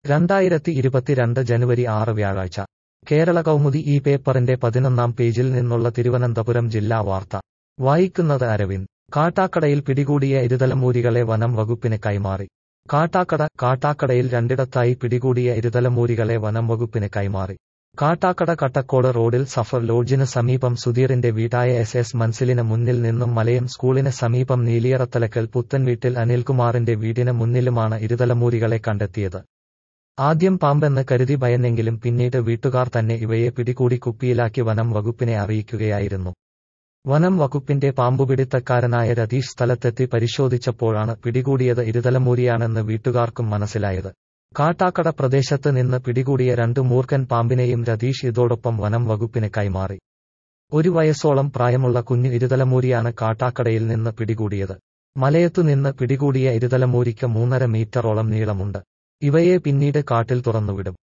രണ്ടായിരത്തി ഇരുപത്തിരണ്ട് ജനുവരി ആറ് വ്യാഴാഴ്ച കേരള കൗമുദി ഈ പേപ്പറിന്റെ പതിനൊന്നാം പേജിൽ നിന്നുള്ള തിരുവനന്തപുരം ജില്ലാ വാർത്ത വായിക്കുന്നത് അരവിന്ദ് കാട്ടാക്കടയിൽ പിടികൂടിയ ഇരുതലമൂരികളെ വനം വകുപ്പിന് കൈമാറി കാട്ടാക്കട കാട്ടാക്കടയിൽ രണ്ടിടത്തായി പിടികൂടിയ ഇരുതലമൂരികളെ വനം വകുപ്പിന് കൈമാറി കാട്ടാക്കട കട്ടക്കോട് റോഡിൽ സഫർ ലോഡ്ജിന് സമീപം സുധീറിന്റെ വീടായ എസ് എസ് മൻസിലിന് മുന്നിൽ നിന്നും മലയം സ്കൂളിന് സമീപം നീലിയറത്തലക്കൽ പുത്തൻവീട്ടിൽ അനിൽകുമാറിന്റെ വീടിന് മുന്നിലുമാണ് ഇരുതലമൂരികളെ കണ്ടെത്തിയത് ആദ്യം പാമ്പെന്ന് കരുതി ഭയന്നെങ്കിലും പിന്നീട് വീട്ടുകാർ തന്നെ ഇവയെ പിടികൂടി കുപ്പിയിലാക്കി വനം വകുപ്പിനെ അറിയിക്കുകയായിരുന്നു വനം വകുപ്പിന്റെ പാമ്പുപിടുത്തക്കാരനായ രതീഷ് സ്ഥലത്തെത്തി പരിശോധിച്ചപ്പോഴാണ് പിടികൂടിയത് ഇരുതലമൂരിയാണെന്ന് വീട്ടുകാർക്കും മനസ്സിലായത് കാട്ടാക്കട പ്രദേശത്ത് നിന്ന് പിടികൂടിയ രണ്ടു മൂർഖൻ പാമ്പിനെയും രതീഷ് ഇതോടൊപ്പം വനം വകുപ്പിന് കൈമാറി ഒരു വയസ്സോളം പ്രായമുള്ള കുഞ്ഞു ഇരുതലമൂരിയാണ് കാട്ടാക്കടയിൽ നിന്ന് പിടികൂടിയത് മലയത്തുനിന്ന് പിടികൂടിയ ഇരുതലമൂരിക്ക് മൂന്നര മീറ്ററോളം നീളമുണ്ട് ഇവയെ പിന്നീട് കാട്ടിൽ തുറന്നുവിടും